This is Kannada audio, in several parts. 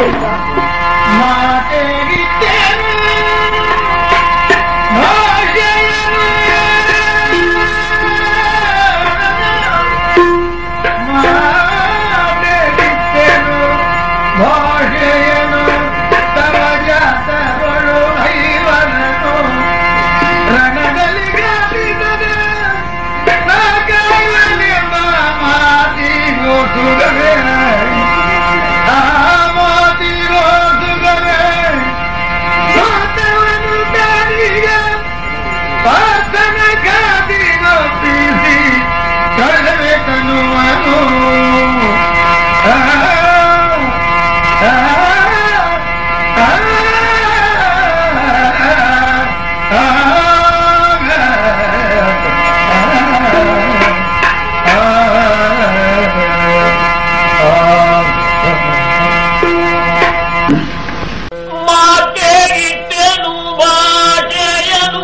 ಮಾತೆಗಿಟ್ಟೆನು ಭಾಷೆಯನು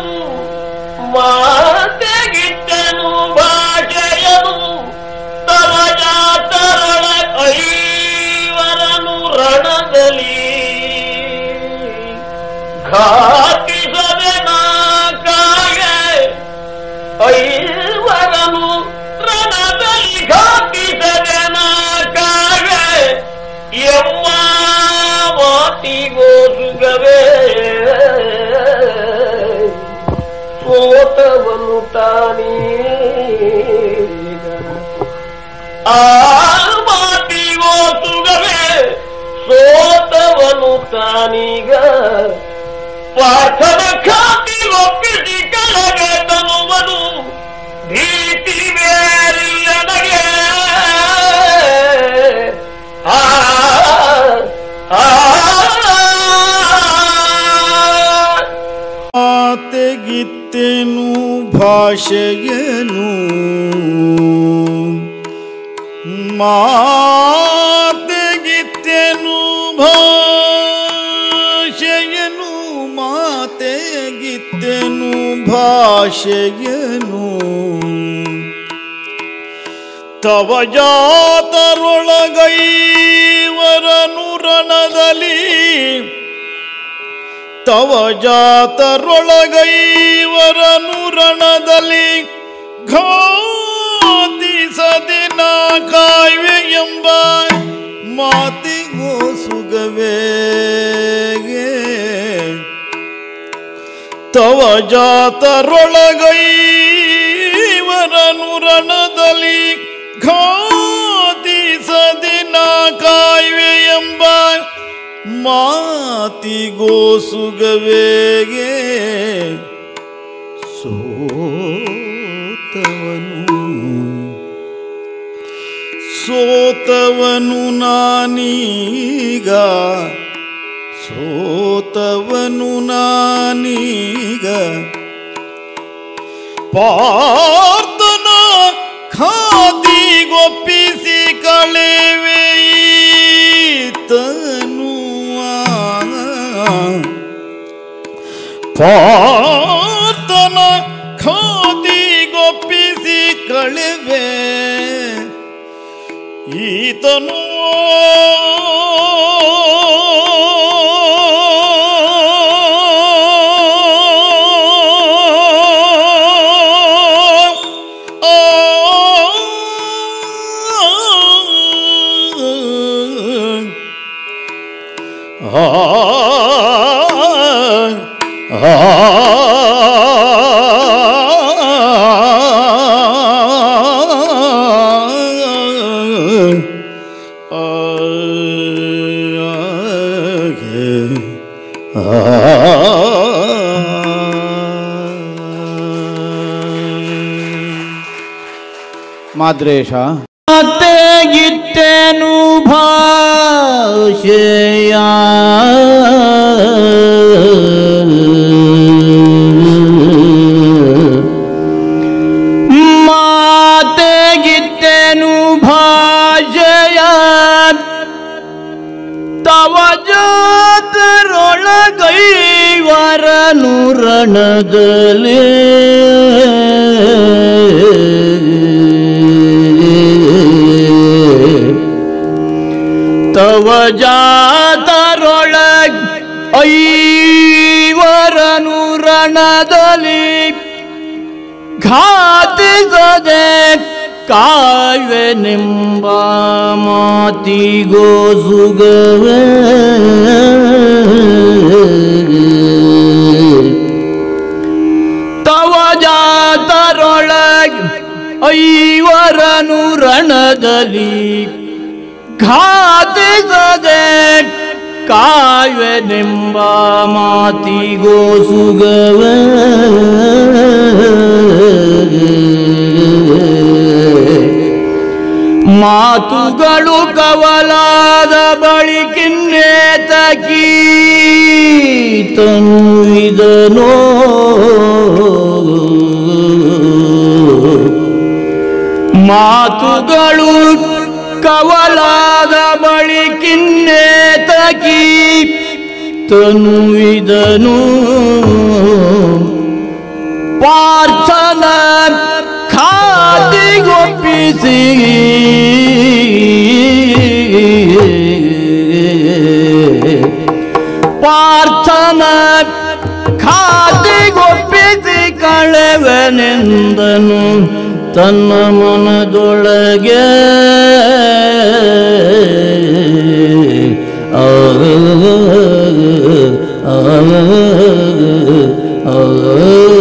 ಮಾತೆಗಿಟ್ಟೆನು ಭಾಷೆಯನು ತವ ಜಾತರಳ ಐವರನು ರಣದಲ್ಲಿ ಘಾತಿಸದೆ ನಾ ಕಾಗೆ ಐವರನು ರಣದಲ್ಲಿ ಘಾತಿಸದೆ ನಾ ಕಾಗೆ ಎಮ್ಮ ಮಾತಿಗೋಸುಗವೇ ಸೋತವನು ತಾನೇ ಆ ಮಾತಿಗೋಸುಗವೇ ಸೋತವನು ತಾನೀಗ ಪಾರ್ಥನ ಖಾತಿ ಒಪ್ಪಿಸಿ ಕಳಗೆ ತನುವನು ಭೀತಿ ಬೇರಿಲ್ಲನಗೆ ಆ ಆ ಮಾತೆಗಿತ್ತೆನು ಭಾಷೆಯನು ಮಾತೆಗಿತ್ತೆನು ಭಾಷೆಯನು ಮಾತೆಗಿತ್ತೆನು ಭಾಷೆಯನು ತವ ಜಾತರೊಳಗೈವರನು ರಣದಲ್ಲಿ ತವ ಜಾತರೊಳಗೈವರನು ರಣದಲ್ಲಿ ಘಾತಿಸದಿನ ಕಾಯ್ವೆ ಎಂಬ ಮಾತಿಗೋ ಸುಗವೇ ತವ ಜಾತರೊಳಗೈವರನು ರಣದಲ್ಲಿ ಘಾತಿಸದಿನ ಕಾಯ್ವೆ ಎಂಬ ಮಾತಿಗೋ ಸುಗವೇಗೆ ಸೋತವನು ಸೋತವನು ನಾನೀಗ ಸೋತವನು ನಾನೀಗ ಪಾರ್ಥನ ಖಾದಿಗೊಪ್ಪಿಸಿ ಕಳೆವೆ ತನುವ ಪಾರ್ಥನ ಖಾದಿಗೊಪ್ಪಿಸಿ ಕಳೆವೆ ಈತನು ಮಾದ್ರೇಶ ಮಾತೆಗಿಟ್ಟೆನು ಭಾಷೆಯ ಮಾತೆಗಿಟ್ಟೆನು ಭಾಷೆಯ ತವ ಜಾತರೊಳಗೈವರನು ರಣದಲ್ಲಿ ತವ ಜಾತರೊಳಗ್ ಐವರನು ರಣದಲ್ಲಿ ಘಾತಿಸದೆ ಕಾಯ್ವೆ ನಿಂಬ ಮಾತಿಗೋ ಸುಗವೇ ತವ ಜಾತರೊಳಗ್ ಐವರನು ರಣದಲ್ಲಿ ಘಾತಿಸದೆ ಕಾಯ್ವೆ ನಿಂಬ ಮಾತಿಗೋ ಸುಗವೇ ಮಾತುಗಳು ಕವಲಾದ ಬಳಿಕಿನ್ನೇತಕೀ ತನ್ವಿದನೋ ಮಾತುಗಳು ಕವಲಾದ ಬಳಿಕಿನ್ನೇತಕೀ ತನುವಿದನು ಪಾರ್ಥನ ಖಾತಿಗೊಪ್ಪಿಸಿ ಪಾರ್ಥನ ಖಾತಿಗೊಪ್ಪಿಸಿ ಕಳೆವನೆಂದನು ತನ್ನ ಮನದೊಳಗೆ ಆ ಆ